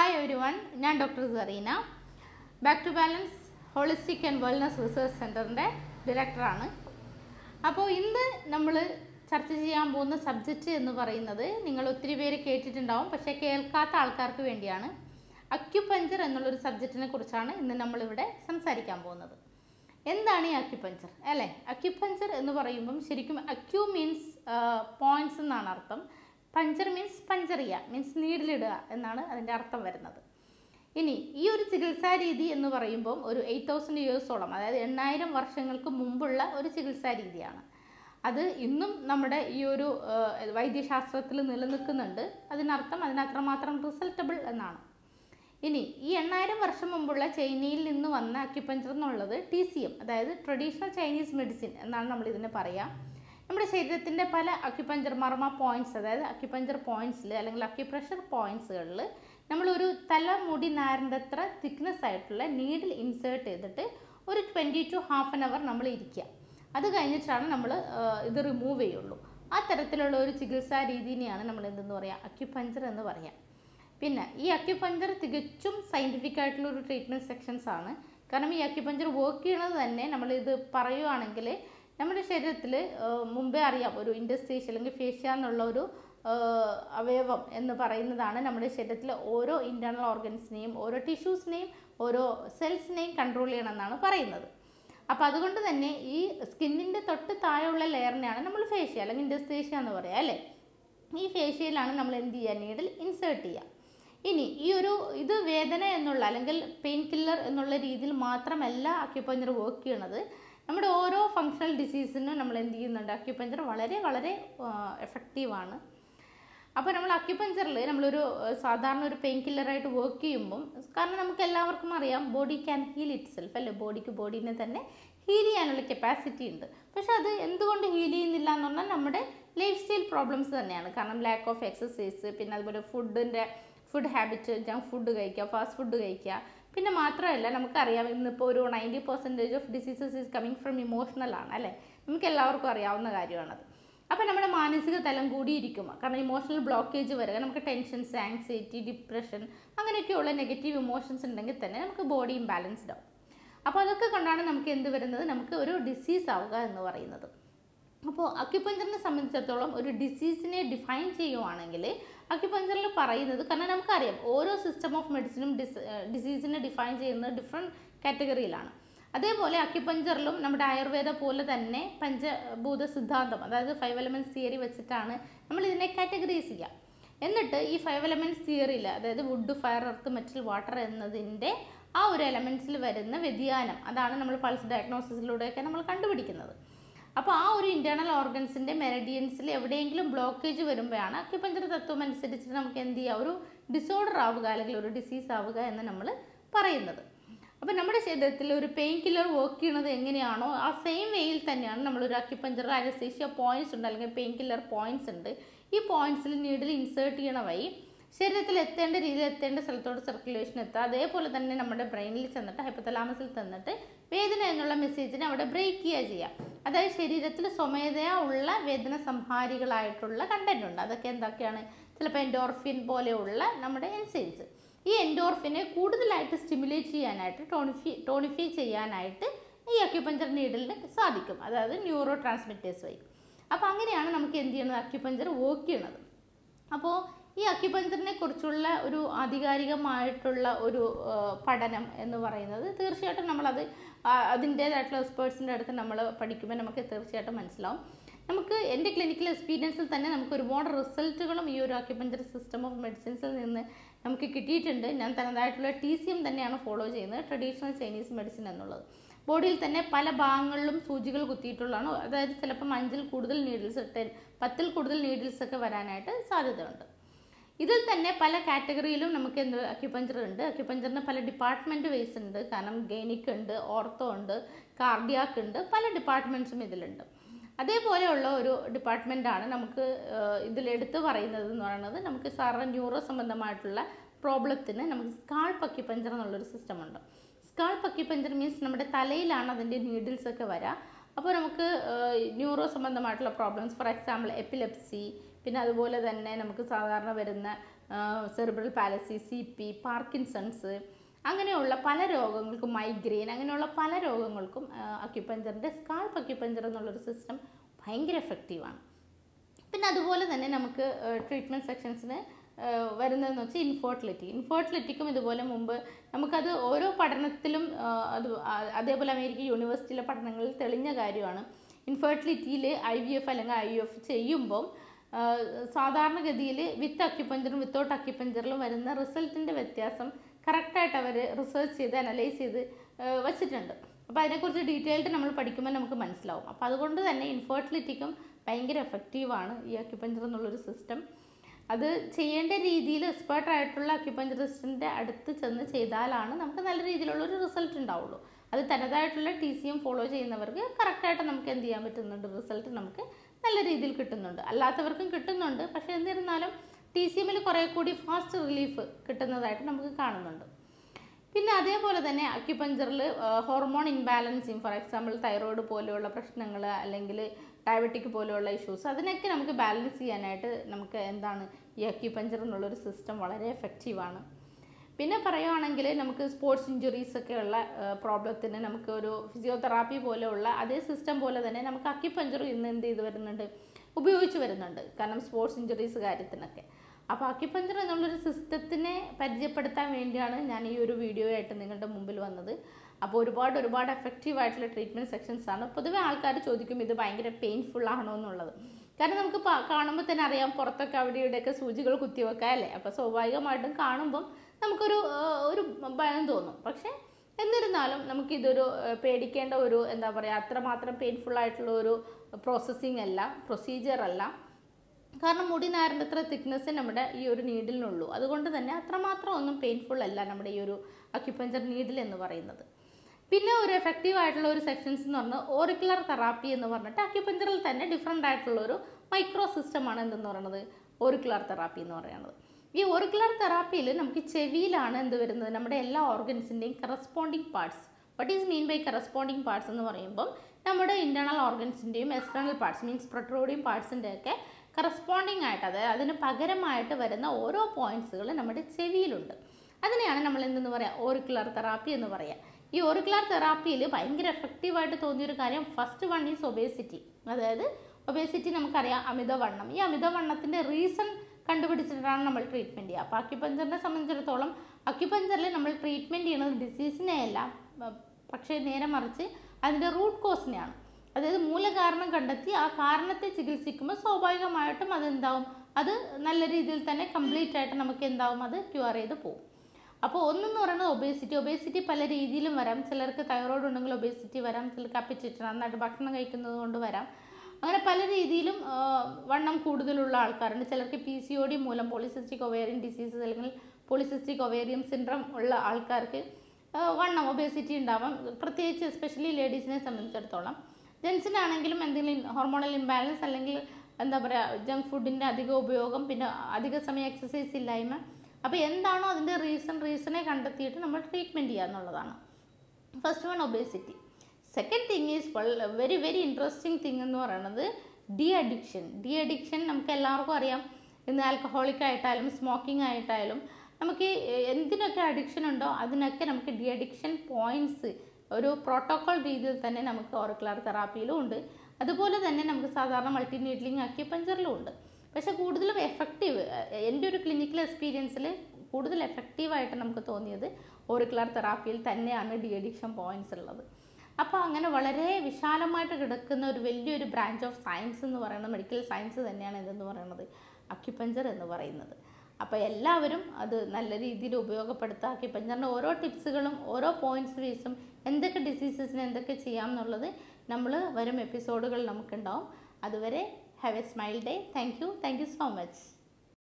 hi everyone ഞാൻ doctor Serena back to balance holistic and wellness research സെൻറ്ററിൻ്റെ ഡയറക്ടറാണ് അപ്പോൾ ഇന്ന് നമ്മൾ ചർച്ച ചെയ്യാൻ പോകുന്ന സബ്ജക്റ്റ് എന്ന് പറയുന്നത് നിങ്ങൾ ഒത്തിരി പേര് കേട്ടിട്ടുണ്ടാവും പക്ഷേ കേൾക്കാത്ത ആൾക്കാർക്ക് വേണ്ടിയാണ് അക്യുപഞ്ചർ എന്നുള്ളൊരു സബ്ജക്റ്റിനെ കുറിച്ചാണ് ഇന്ന് നമ്മളിവിടെ സംസാരിക്കാൻ പോകുന്നത് എന്താണ് ഈ അക്യുപഞ്ചർ അല്ലേ അക്യുപഞ്ചർ എന്ന് പറയുമ്പം ശരിക്കും അക്യു മീൻസ് പോയിന്റ്സ് എന്നാണ് അർത്ഥം പഞ്ചർ മീൻസ് പഞ്ചറിയ മീൻസ് നീഡിലിടുക എന്നാണ് അതിൻ്റെ അർത്ഥം വരുന്നത് ഇനി ഈ ഒരു ചികിത്സാ രീതി എന്ന് പറയുമ്പം ഒരു എയ്റ്റ് തൗസൻഡ് ഇയേഴ്സോളം അതായത് എണ്ണായിരം വർഷങ്ങൾക്ക് മുമ്പുള്ള ഒരു ചികിത്സാ രീതിയാണ് അത് ഇന്നും നമ്മുടെ ഈ ഒരു ആ, വൈദ്യശാസ്ത്രത്തിൽ നിലനിൽക്കുന്നുണ്ട് അതിനർത്ഥം അതിനത്രമാത്രം റിസൾട്ടബിൾ എന്നാണ് ഇനി ഈ എണ്ണായിരം വർഷം മുമ്പുള്ള ചൈനയിൽ നിന്ന് വന്ന അക്യുപഞ്ചർ എന്നുള്ളത് ടി സി എം അതായത് ട്രഡീഷണൽ ചൈനീസ് മെഡിസിൻ എന്നാണ് നമ്മൾ ഇതിനെ പറയുക നമ്മുടെ ശരീരത്തിൻ്റെ പല അക്യുപഞ്ചർ മർമ്മ പോയിന്റ്സ് അതായത് അക്യുപഞ്ചർ പോയിന്റ്സിൽ അല്ലെങ്കിൽ അക്യുപ്രഷർ പോയിന്റ്സുകളിൽ നമ്മളൊരു തലമുടി നാരിൻ്റെ അത്ര തിക്നെസ് ആയിട്ടുള്ള നീഡിൽ ഇൻസേർട്ട് ചെയ്തിട്ട് ഒരു twenty to half an hour നമ്മൾ ഇരിക്കുക അത് കഴിഞ്ഞിട്ടാണ് നമ്മൾ ഇത് റിമൂവ് ചെയ്യുള്ളൂ ആ തരത്തിലുള്ള ഒരു ചികിത്സാ രീതിനെയാണ് നമ്മൾ എന്തെന്ന് പറയുക അക്യുപഞ്ചർ എന്ന് പറയാം പിന്നെ ഈ അക്യുപഞ്ചർ തികച്ചും സയൻറ്റിഫിക് ആയിട്ടുള്ള ഒരു ട്രീറ്റ്മെൻറ്റ് സെക്ഷൻസ് ആണ് കാരണം ഈ അക്യുപഞ്ചർ വർക്ക് ചെയ്യണത് തന്നെ നമ്മളിത് പറയുവാണെങ്കിൽ നമ്മുടെ ശരീരത്തിൽ മുമ്പേ അറിയാം ഒരു ഇൻഡസ്ട്രീഷ് അല്ലെങ്കിൽ ഫേഷ്യ എന്നുള്ള ഒരു ആ, അവയവം എന്ന് പറയുന്നതാണ് നമ്മുടെ ശരീരത്തിലെ ഓരോ ഇൻറ്റേർണൽ ഓർഗൻസിനെയും ഓരോ ടിഷ്യൂസിനെയും ഓരോ സെൽസിനെയും കൺട്രോൾ ചെയ്യണമെന്നാണ് പറയുന്നത് അപ്പോൾ അതുകൊണ്ട് തന്നെ ഈ സ്കിന്നിൻ്റെ തൊട്ട് താഴെയുള്ള ലെയറിനെയാണ് നമ്മൾ ഫേഷ്യ അല്ലെങ്കിൽ ഇൻഡസ്ട്രീഷ്യ എന്ന് പറയുക അല്ലേ ഈ ഫേഷ്യയിലാണ് നമ്മൾ എന്ത് ചെയ്യുക നീഡിൽ ഇൻസേർട്ട് ചെയ്യുക ഇനി ഈ ഒരു ഇത് വേദന എന്നുള്ള അല്ലെങ്കിൽ പെയിൻ കില്ലർ എന്നുള്ള രീതിയിൽ മാത്രമല്ല അക്യുപഞ്ചർ വർക്ക് ചെയ്യണത് നമ്മുടെ ഓരോ ഫങ്ഷണൽ ഡിസീസിനും നമ്മൾ എന്ത് ചെയ്യുന്നുണ്ട് അക്യുപഞ്ചർ വളരെ വളരെ എഫക്റ്റീവാണ് അപ്പോൾ നമ്മൾ അക്യുപഞ്ചറിൽ നമ്മളൊരു ഏഹ്, സാധാരണ ഒരു പെയിൻ കില്ലറായിട്ട് വർക്ക് ചെയ്യുമ്പം കാരണം നമുക്ക് എല്ലാവർക്കും അറിയാം body can heal itself അല്ലേ ബോഡിക്ക് ബോഡീനെ തന്നെ ഹീൽ ചെയ്യാനുള്ള കപ്പാസിറ്റി ഉണ്ട് പക്ഷെ അത് എന്തുകൊണ്ട് ഹീൽ ചെയ്യുന്നില്ല എന്ന് പറഞ്ഞാൽ നമ്മുടെ ലൈഫ് സ്റ്റൈൽ പ്രോബ്ലംസ് തന്നെയാണ് കാരണം ലാക്ക് ഓഫ് എക്സസൈസ് പിന്നെ അതുപോലെ ഫുഡിൻ്റെ ഫുഡ് ഹാബിറ്റ് ജങ്ക് ഫുഡ് കഴിക്കുക ഫാസ്റ്റ് ഫുഡ് കഴിക്കുക പിന്നെ മാത്രമല്ല നമുക്കറിയാം ഇന്നിപ്പോൾ ഒരു ninety percentage of diseases is coming from emotional ആണ് അല്ലേ നമുക്ക് എല്ലാവർക്കും അറിയാവുന്ന കാര്യമാണത് അപ്പോൾ നമ്മുടെ മാനസിക തലം കൂടിയിരിക്കും കാരണം ഇമോഷണൽ ബ്ലോക്കേജ് വരിക നമുക്ക് ടെൻഷൻസ് ആങ്സൈറ്റി ഡിപ്രഷൻ അങ്ങനെയൊക്കെയുള്ള നെഗറ്റീവ് ഇമോഷൻസ് ഉണ്ടെങ്കിൽ തന്നെ നമുക്ക് ബോഡി ഇംബാലൻസ്ഡ് ആവും അപ്പോൾ അതൊക്കെ കൊണ്ടാണ് നമുക്ക് എന്ത് വരുന്നത് നമുക്ക് ഒരു ഡിസീസ് ആവുക എന്ന് പറയുന്നത് അപ്പോൾ അക്യുപഞ്ചറിനെ സംബന്ധിച്ചിടത്തോളം ഒരു ഡിസീസിനെ ഡിഫൈൻ ചെയ്യുവാണെങ്കിൽ അക്യുപഞ്ചറിൽ പറയുന്നത് കാരണം നമുക്കറിയാം ഓരോ സിസ്റ്റം ഓഫ് മെഡിസിനും ഡിസ് ഡിസീസിനെ ഡിഫൈൻ ചെയ്യുന്നത് ഡിഫറെൻറ്റ് കാറ്റഗറിയിലാണ് അതേപോലെ അക്യുപഞ്ചറിലും നമ്മുടെ ആയുർവേദ പോലെ തന്നെ പഞ്ചഭൂത സിദ്ധാന്തം അതായത് ഫൈവ് എലമെൻറ്റ്സ് തിയറി വെച്ചിട്ടാണ് നമ്മൾ ഇതിനെ കാറ്റഗറൈസ് ചെയ്യുക എന്നിട്ട് ഈ ഫൈവ് എലമെൻറ്റ്സ് തിയറിയിൽ അതായത് wood fire earth metal water എന്നതിൻ്റെ ആ ഒരു എലമെൻറ്റ്സിൽ വരുന്ന വ്യതിയാനം അതാണ് നമ്മൾ പൾസ് ഡയഗ്നോസിസിലൂടെയൊക്കെ നമ്മൾ കണ്ടുപിടിക്കുന്നത് അപ്പോൾ ആ ഒരു ഇൻറ്റേർണൽ ഓർഗൻസിൻ്റെ മെറഡിയൻസിൽ എവിടെയെങ്കിലും ബ്ലോക്കേജ് വരുമ്പോഴാണ് അക്യുപഞ്ചർ തത്വം അനുസരിച്ചിട്ട് നമുക്ക് എന്ത് ചെയ്യുക ഒരു ഡിസോർഡർ ആവുക അല്ലെങ്കിൽ ഒരു ഡിസീസ് ആവുക എന്ന് നമ്മൾ പറയുന്നത് അപ്പോൾ നമ്മുടെ ശരീരത്തിൽ ഒരു പെയിൻ കില്ലർ വർക്ക് ചെയ്യണത് എങ്ങനെയാണോ ആ സെയിം വേയിൽ തന്നെയാണ് നമ്മളൊരു അക്യുപഞ്ചർ അനസ്തേഷ്യ പോയിന്റ്സ് ഉണ്ട് അല്ലെങ്കിൽ പെയിൻ കില്ലർ പോയിന്റ്സ് ഉണ്ട് ഈ പോയിന്റ്സിൽ നീഡിൽ ഇൻസേർട്ട് ചെയ്യണ വഴി ശരീരത്തിൽ എത്തേണ്ട രീതിയിൽ എത്തേണ്ട സ്ഥലത്തോട് സർക്കുലേഷൻ എത്തുക അതേപോലെ തന്നെ നമ്മുടെ ബ്രെയിനിൽ ചെന്നിട്ട് ഹൈപ്പത്തലാമസിൽ ചെന്നിട്ട് വേദന എന്നുള്ള മെസ്സേജിനെ അവിടെ ബ്രേക്ക് ചെയ്യുക ചെയ്യാം അതായത് ശരീരത്തിൽ സ്വമേധയാ ഉള്ള വേദന സംഹാരികളായിട്ടുള്ള കണ്ടന്റ് ഉണ്ട് അതൊക്കെ എന്തൊക്കെയാണ് ചിലപ്പോൾ എൻഡോർഫിൻ പോലെയുള്ള നമ്മുടെ എൻസൈൻസ് ഈ എൻഡോർഫിനെ കൂടുതലായിട്ട് സ്റ്റിമുലേറ്റ് ചെയ്യാനായിട്ട് ടോണിഫി ടോണിഫൈ ചെയ്യാനായിട്ട് ഈ അക്യുപഞ്ചർ നീഡിലിന് സാധിക്കും അതായത് ന്യൂറോ ട്രാൻസ്മിറ്റേഴ്സ് വഴി അപ്പോൾ അങ്ങനെയാണ് നമുക്ക് എന്ത് ചെയ്യുന്നത് അക്യുപഞ്ചർ വർക്ക് ചെയ്യണത് അപ്പോൾ ഈ അക്യുപഞ്ചറിനെ കുറിച്ചുള്ള ഒരു ആധികാരികമായിട്ടുള്ള ഒരു ആ, പഠനം എന്ന് പറയുന്നത് തീർച്ചയായിട്ടും നമ്മളത് ആ, അതിൻ്റേതായിട്ടുള്ള എക്സ്പേർട്സിൻ്റെ അടുത്ത് നമ്മൾ പഠിക്കുമ്പോൾ നമുക്ക് തീർച്ചയായിട്ടും മനസ്സിലാവും നമുക്ക് എൻ്റെ ക്ലിനിക്കൽ എക്സ്പീരിയൻസിൽ തന്നെ നമുക്ക് ഒരുപാട് റിസൾട്ടുകളും ഈ ഒരു അക്യുപഞ്ചർ സിസ്റ്റം ഓഫ് മെഡിസിൻസിൽ നിന്ന് നമുക്ക് കിട്ടിയിട്ടുണ്ട് ഞാൻ തനതായിട്ടുള്ള ടി സി എം തന്നെയാണ് ഫോളോ ചെയ്യുന്നത് ട്രഡീഷണൽ ചൈനീസ് മെഡിസിൻ എന്നുള്ളത് ബോഡിയിൽ തന്നെ പല ഭാഗങ്ങളിലും സൂചികൾ കുത്തിയിട്ടുള്ളതാണ് അതായത് ചിലപ്പം അഞ്ചിൽ കൂടുതൽ നീഡിൽസ് ടെൻ പത്തിൽ കൂടുതൽ നീഡിൽസ് ഒക്കെ വരാനായിട്ട് സാധ്യതയുണ്ട് ഇതിൽ തന്നെ പല കാറ്റഗറിയിലും നമുക്ക് എന്ത് അക്യുപഞ്ചർ ഉണ്ട് അക്യുപഞ്ചറിന് പല ഡിപ്പാർട്ട്മെൻറ്റ് വൈസ് ഉണ്ട് കാരണം ഗൈനിക് ഉണ്ട് ഓർത്തോ ഉണ്ട് കാർഡിയാക്ക് ഉണ്ട് പല ഡിപ്പാർട്ട്മെൻറ്റ്സും ഇതിലുണ്ട് അതേപോലെയുള്ള ഒരു ഡിപ്പാർട്ട്മെൻറ്റാണ് നമുക്ക് ഇതിൽ എടുത്തു പറയുന്നത് എന്ന് പറയുന്നത് നമുക്ക് സാധാരണ ന്യൂറോ സംബന്ധമായിട്ടുള്ള പ്രോബ്ലത്തിന് നമുക്ക് സ്കാൾപ്പ് അക്യുപഞ്ചർ എന്നുള്ളൊരു സിസ്റ്റം ഉണ്ട് സ്കാൾപ്പ് അക്യുപഞ്ചർ മീൻസ് നമ്മുടെ തലയിലാണ് അതിൻ്റെ നീഡിൽസ് ഒക്കെ വരിക അപ്പോൾ നമുക്ക് ന്യൂറോ സംബന്ധമായിട്ടുള്ള പ്രോബ്ലംസ് ഫോർ എക്സാമ്പിൾ എപ്പിലെപ്സി പിന്നെ അതുപോലെ തന്നെ നമുക്ക് സാധാരണ വരുന്ന cerebral palsy C P Parkinson's അങ്ങനെയുള്ള പല രോഗങ്ങൾക്കും മൈഗ്രെയിൻ അങ്ങനെയുള്ള പല രോഗങ്ങൾക്കും അക്യുപഞ്ചറിൻ്റെ സ്കാൾപ്പ് അക്യുപഞ്ചർ എന്നുള്ളൊരു സിസ്റ്റം ഭയങ്കര എഫക്റ്റീവാണ് പിന്നെ അതുപോലെ തന്നെ നമുക്ക് ട്രീറ്റ്മെൻറ്റ് സെക്ഷൻസിന് വരുന്നതെന്ന് വെച്ചാൽ ഇൻഫോർട്ടിലിറ്റി ഇൻഫോർട്ടിലിറ്റിക്കും ഇതുപോലെ മുമ്പ് നമുക്കത് ഓരോ പഠനത്തിലും ആ, അത് ആ- അതേപോലെ അമേരിക്കൻ യൂണിവേഴ്സിറ്റിയിലെ പഠനങ്ങളിൽ തെളിഞ്ഞ കാര്യമാണ് ഇൻഫെർട്ടിലിറ്റിയിൽ ഐ വി എഫ് അല്ലെങ്കിൽ ഐ എഫ് ചെയ്യുമ്പം ആ, സാധാരണഗതിയിൽ വിത്ത് അക്യുപഞ്ചറും വിത്തൗട്ട് അക്യുപഞ്ചറിലും വരുന്ന റിസൾട്ടിൻ്റെ വ്യത്യാസം കറക്റ്റായിട്ട് അവർ റിസർച്ച് ചെയ്ത് അനലൈസ് ചെയ്ത് ആ, വച്ചിട്ടുണ്ട് അപ്പോൾ അതിനെക്കുറിച്ച് ഡീറ്റെയിൽഡ് നമ്മൾ പഠിക്കുമ്പോൾ നമുക്ക് മനസ്സിലാവും അപ്പോൾ അതുകൊണ്ട് തന്നെ ഇൻഫെർട്ടിലിറ്റിക്കും ഭയങ്കര എഫക്റ്റീവാണ് ഈ അക്യുപഞ്ചർ എന്നുള്ളൊരു സിസ്റ്റം അത് ചെയ്യേണ്ട രീതിയിൽ എക്സ്പേർട്ട് ആയിട്ടുള്ള അക്യുപഞ്ചറിസ്റ്റിൻ്റെ അടുത്ത് ചെന്ന് ചെയ്താലാണ് നമുക്ക് നല്ല രീതിയിലുള്ള ഒരു റിസൾട്ട് ഉണ്ടാവുള്ളൂ അത് തനതായിട്ടുള്ള ടി സി എം ഫോളോ ചെയ്യുന്നവർക്ക് കറക്റ്റായിട്ട് നമുക്ക് എന്ത് ചെയ്യാൻ പറ്റുന്നുണ്ട് റിസൾട്ട് നമുക്ക് നല്ല രീതിയിൽ കിട്ടുന്നുണ്ട് അല്ലാത്തവർക്കും കിട്ടുന്നുണ്ട് പക്ഷേ എന്നിരുന്നാലും ടി സി എമ്മിൽ കുറേ കൂടി ഫാസ്റ്റ് റിലീഫ് കിട്ടുന്നതായിട്ട് നമുക്ക് കാണുന്നുണ്ട് പിന്നെ അതേപോലെ തന്നെ അക്യുപഞ്ചറിൽ hormone imbalancing for example thyroid പോലെയുള്ള പ്രശ്നങ്ങൾ അല്ലെങ്കിൽ ഡയബറ്റിക് പോലെയുള്ള ഇഷ്യൂസ് അതിനൊക്കെ നമുക്ക് ബാലൻസ് ചെയ്യാനായിട്ട് നമുക്ക് എന്താണ് ഈ അക്യുപഞ്ചർ എന്നുള്ളൊരു സിസ്റ്റം വളരെ എഫക്റ്റീവാണ് പിന്നെ പറയുവാണെങ്കിൽ നമുക്ക് സ്പോർട്സ് ഇഞ്ചുറീസ് ഒക്കെ ഉള്ള പ്രോബ്ലത്തിന് നമുക്ക് ഒരു ഫിസിയോതെറാപ്പി പോലെയുള്ള അതേ സിസ്റ്റം പോലെ തന്നെ നമുക്ക് അക്യുപഞ്ചർ ഇന്ന് എന്ത് ചെയ്ത് വരുന്നുണ്ട് ഉപയോഗിച്ച് വരുന്നുണ്ട് കാരണം സ്പോർട്സ് ഇഞ്ചുറീസ് കാര്യത്തിനൊക്കെ അപ്പോൾ അക്യുപഞ്ചർ എന്നുള്ളൊരു സിസ്റ്റത്തിനെ പരിചയപ്പെടുത്താൻ വേണ്ടിയാണ് ഞാൻ ഈ ഒരു വീഡിയോ ആയിട്ട് നിങ്ങളുടെ മുമ്പിൽ വന്നത് അപ്പോൾ ഒരുപാട് ഒരുപാട് എഫക്റ്റീവ് ആയിട്ടുള്ള ട്രീറ്റ്മെൻറ്റ് സെക്ഷൻസ് ആണ് പൊതുവെ ആൾക്കാർ ചോദിക്കും ഇത് ഭയങ്കര പെയിൻഫുൾ ആണോ എന്നുള്ളത് കാരണം നമുക്ക് പ- കാണുമ്പോൾ തന്നെ അറിയാം പുറത്തൊക്കെ അവിടെ ഇവിടെയൊക്കെ സൂചികൾ കുത്തിവെക്കാം അല്ലേ അപ്പോൾ സ്വാഭാവികമായിട്ടും കാണുമ്പം നമുക്കൊരു ആ, ഒരു ഭയം തോന്നും പക്ഷേ എന്നിരുന്നാലും നമുക്കിതൊരു ആ, പേടിക്കേണ്ട ഒരു എന്താ പറയുക അത്രമാത്രം പെയിൻഫുൾ ആയിട്ടുള്ള ഒരു പ്രോസസ്സിങ് അല്ല പ്രൊസീജിയർ അല്ല കാരണം മുടി നാരിൻ്റെ അത്ര തിക്നെസ് നമ്മുടെ ഈ ഒരു നീഡിലിനുള്ളൂ അതുകൊണ്ട് തന്നെ അത്രമാത്രം ഒന്നും പെയിൻഫുൾ അല്ല നമ്മുടെ ഈ ഒരു അക്യുപഞ്ചർ നീഡിൽ എന്ന് പറയുന്നത് പിന്നെ ഒരു എഫക്റ്റീവ് ആയിട്ടുള്ള ഒരു സെക്ഷൻസ് എന്ന് പറഞ്ഞാൽ ഓറിക്കുലർ തെറാപ്പി എന്ന് പറഞ്ഞിട്ട് അക്യുപഞ്ചറിൽ തന്നെ ഡിഫറെൻ്റ് ആയിട്ടുള്ള ഒരു മൈക്രോ സിസ്റ്റമാണ് എന്തെന്ന് പറയുന്നത് ഓറിക്കുലർ തെറാപ്പി എന്ന് പറയുന്നത് ഈ ഓറിക്കുലർ തെറാപ്പിയിൽ നമുക്ക് ചെവിയിലാണ് എന്ത് വരുന്നത് നമ്മുടെ എല്ലാ ഓർഗൻസിൻ്റെയും corresponding parts what is mean by corresponding parts എന്ന് പറയുമ്പം നമ്മുടെ ഇൻറ്റേർണൽ ഓർഗൻസിൻ്റെയും എക്സ്റ്റേണൽ പാർട്സ് മീൻസ് പ്രൊട്രോഡിയം പാർട്സിൻ്റെ ഒക്കെ കറസ്പോണ്ടിങ് ആയിട്ട് അതായത് അതിന് പകരമായിട്ട് വരുന്ന ഓരോ പോയിന്റ്സുകൾ നമ്മുടെ ചെവിയിലുണ്ട് അതിനെയാണ് നമ്മൾ എന്തെന്ന് പറയുക ഓറിക്കുലർ തെറാപ്പി എന്ന് പറയുക ഈ ഓറിക്കുലർ തെറാപ്പിയിൽ ഭയങ്കര എഫക്റ്റീവായിട്ട് തോന്നിയൊരു കാര്യം ഫസ്റ്റ് വൺ ഈസ് ഒബേസിറ്റി അതായത് ഒബേസിറ്റി നമുക്കറിയാം അമിതവണ്ണം ഈ അമിതവണ്ണത്തിൻ്റെ റീസൺ കണ്ടുപിടിച്ചിട്ടാണ് നമ്മൾ ട്രീറ്റ്മെൻറ്റ് ചെയ്യുക അപ്പോൾ അക്യുപഞ്ചറിനെ സംബന്ധിച്ചിടത്തോളം അക്യുപഞ്ചറിൽ നമ്മൾ ട്രീറ്റ്മെൻറ്റ് ചെയ്യുന്നത് ഡിസീസിനെയല്ല ബ- പക്ഷേ നേരെ മറിച്ച് അതിൻ്റെ റൂട്ട് കോസിനെയാണ് അതായത് മൂലകാരണം കണ്ടെത്തി ആ കാരണത്തെ ചികിത്സിക്കുമ്പോൾ സ്വാഭാവികമായിട്ടും അതെന്താവും അത് നല്ല രീതിയിൽ തന്നെ കംപ്ലീറ്റ് ആയിട്ട് നമുക്ക് എന്താവും അത് ക്യൂർ ചെയ്ത് പോകും അപ്പോൾ ഒന്നെന്ന് പറയുന്നത് ഒബേസിറ്റി ഒബേസിറ്റി പല രീതിയിലും വരാം ചിലർക്ക് തൈറോയ്ഡ് ഉണ്ടെങ്കിൽ ഒബേസിറ്റി വരാം ചിലർക്ക് അപ്പിച്ചിട്ട് നന്നായിട്ട് ഭക്ഷണം കഴിക്കുന്നത് കൊണ്ട് വരാം അങ്ങനെ പല രീതിയിലും ആ, വണ്ണം കൂടുതലുള്ള ആൾക്കാരുണ്ട് ചിലർക്ക് പി സി ഒ ഡി മൂലം പോളിസിസ്റ്റിക് ഒവേറിയൻ ഡിസീസസ് അല്ലെങ്കിൽ പോളിസിസ്റ്റിക് ഒവേറിയം സിൻഡ്രം ഉള്ള ആൾക്കാർക്ക് ആ, വണ്ണം ഒബേസിറ്റി ഉണ്ടാവാം പ്രത്യേകിച്ച് എസ്പെഷ്യലി ലേഡീസിനെ സംബന്ധിച്ചിടത്തോളം ജെൻസിനാണെങ്കിലും എന്തെങ്കിലും ഹോർമോണൽ ഇംബാലൻസ് അല്ലെങ്കിൽ എന്താ പറയുക ജങ്ക് ഫുഡിൻ്റെ അധിക ഉപയോഗം പിന്നെ അധിക സമയം എക്സസൈസ് ഇല്ലായ്മ അപ്പോൾ എന്താണോ അതിൻ്റെ റീസൺ റീസണെ കണ്ടെത്തിയിട്ട് നമ്മൾ ട്രീറ്റ്മെൻറ്റ് ചെയ്യുക എന്നുള്ളതാണ് first one obesity second thing is very very interesting thing എന്ന് പറയുന്നത് ഡി അഡിക്ഷൻ ഡി അഡിക്ഷൻ നമുക്ക് എല്ലാവർക്കും അറിയാം ഇന്ന് ആൽക്കഹോളിക് ആയിട്ടായാലും സ്മോക്കിംഗ് ആയിട്ടായാലും നമുക്ക് ഈ എന്തിനൊക്കെ അഡിക്ഷൻ ഉണ്ടോ അതിനൊക്കെ നമുക്ക് ഡി അഡിക്ഷൻ പോയിൻറ്റ്സ് ഒരു പ്രോട്ടോക്കോൾ രീതിയിൽ തന്നെ നമുക്ക് ഓറിക്കുലർ തെറാപ്പിയിലും ഉണ്ട് അതുപോലെ തന്നെ നമുക്ക് സാധാരണ മൾട്ടി നീഡ്ലിംഗ് അക്യുപഞ്ചറിലും ഉണ്ട് പക്ഷേ കൂടുതലും എഫക്റ്റീവ് എൻ്റെ ഒരു ക്ലിനിക്കൽ എക്സ്പീരിയൻസിൽ കൂടുതൽ എഫക്റ്റീവായിട്ട് നമുക്ക് തോന്നിയത് ഓറിക്കുലർ തെറാപ്പിയിൽ തന്നെയാണ് ഡി അഡിക്ഷൻ പോയിൻറ്റ്സ് ഉള്ളത് അപ്പോൾ അങ്ങനെ വളരെ വിശാലമായിട്ട് കിടക്കുന്ന ഒരു വലിയൊരു ബ്രാഞ്ച് ഓഫ് സയൻസ് എന്ന് പറയുന്നത് മെഡിക്കൽ സയൻസ് തന്നെയാണ് ഇതെന്ന് പറയുന്നത് അക്യുപഞ്ചർ എന്ന് പറയുന്നത് അപ്പോൾ എല്ലാവരും അത് നല്ല രീതിയിൽ ഉപയോഗപ്പെടുത്തുക അക്യുപഞ്ചറിൻ്റെ ഓരോ ടിപ്സുകളും ഓരോ പോയിന്റ്സ് ബേസും എന്തൊക്കെ ഡിസീസസിന് എന്തൊക്കെ ചെയ്യാം എന്നുള്ളത് നമ്മൾ വരും എപ്പിസോഡുകൾ നമുക്കുണ്ടാവും അതുവരെ have a smile day thank you thank you so much